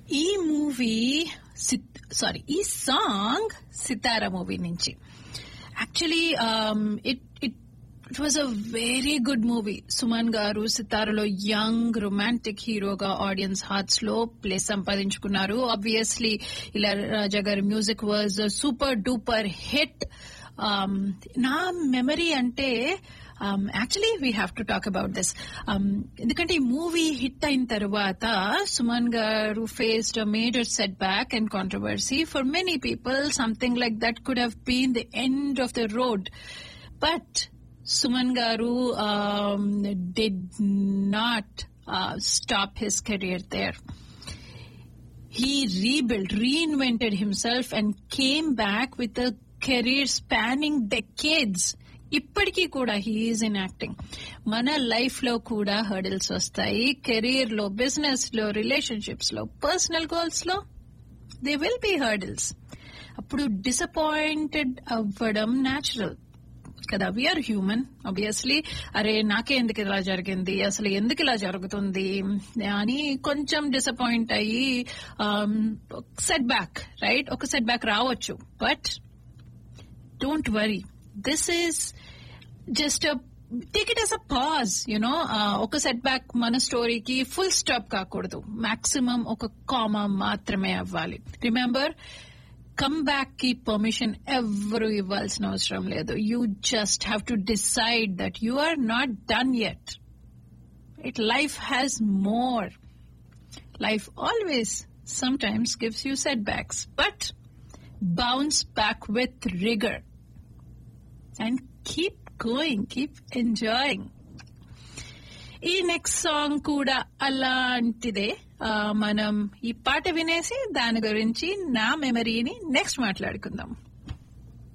ఈ movie sorry ఈ song Sitara movie నుంచి actually it it it was a very good movie Suman గారు సితారలో యంగ్ రొమాంటిక్ హీరోగా ఆడియన్స్ హార్ట్స్ లో ప్లేస్ సంపాదించుకున్నారు ఆబ్వియస్లీ ఇలా రాజా గారి music was super duper hit నా మెమరీ అంటే actually we have to talk about this ఎందుకంటే ఈ మూవీ హిట్ అయిన తర్వాత సుమన్ గారు faced a major setback and controversy for many people something like that could have been the end of the road but Suman గారు did not stop his career there he rebuilt, reinvented himself and came back with a career spanning decades. ఇప్పటికీ కూడా he's in acting మన life లో కూడా hurdles వస్తాయి career లో business లో relationships లో పర్సనల్ గోల్స్ లో దే విల్ బి హర్డిల్స్ అప్పుడు డిసప్పాయింటెడ్ అవ్వడం న్యాచురల్ కదా వీఆర్ హ్యూమన్ ఆబ్వియస్లీ అరే నాకే ఎందుకు ఇలా జరిగింది అసలు ఎందుకు ఇలా జరుగుతుంది అని కొంచెం డిసప్పాయింట్ అయ్యి సెట్ బ్యాక్ రైట్ ఒక సెట్ బ్యాక్ రావచ్చు but don't worry this is just take it as a pause you know ఒక సెట్ బ్యాక్ మన స్టోరీకి ఫుల్ స్టాప్ కాకూడదు మాక్సిమం ఒక కామా మాత్రమే అవ్వాలి రిమెంబర్ కమ్ బ్యాక్ కి పర్మిషన్ ఎవరు ఇవ్వాల్సిన అవసరం లేదు you just have to decide that you are not done yet it life has more life always sometimes gives you setbacks, but bounce back with rigor and keep going, keep enjoying. ఈ next song కూడా అలాంటిదే మనం ఈ పాట వినేసి దాని గురించి నా మెమరీని నెక్స్ట్ మాట్లాడుకుందాం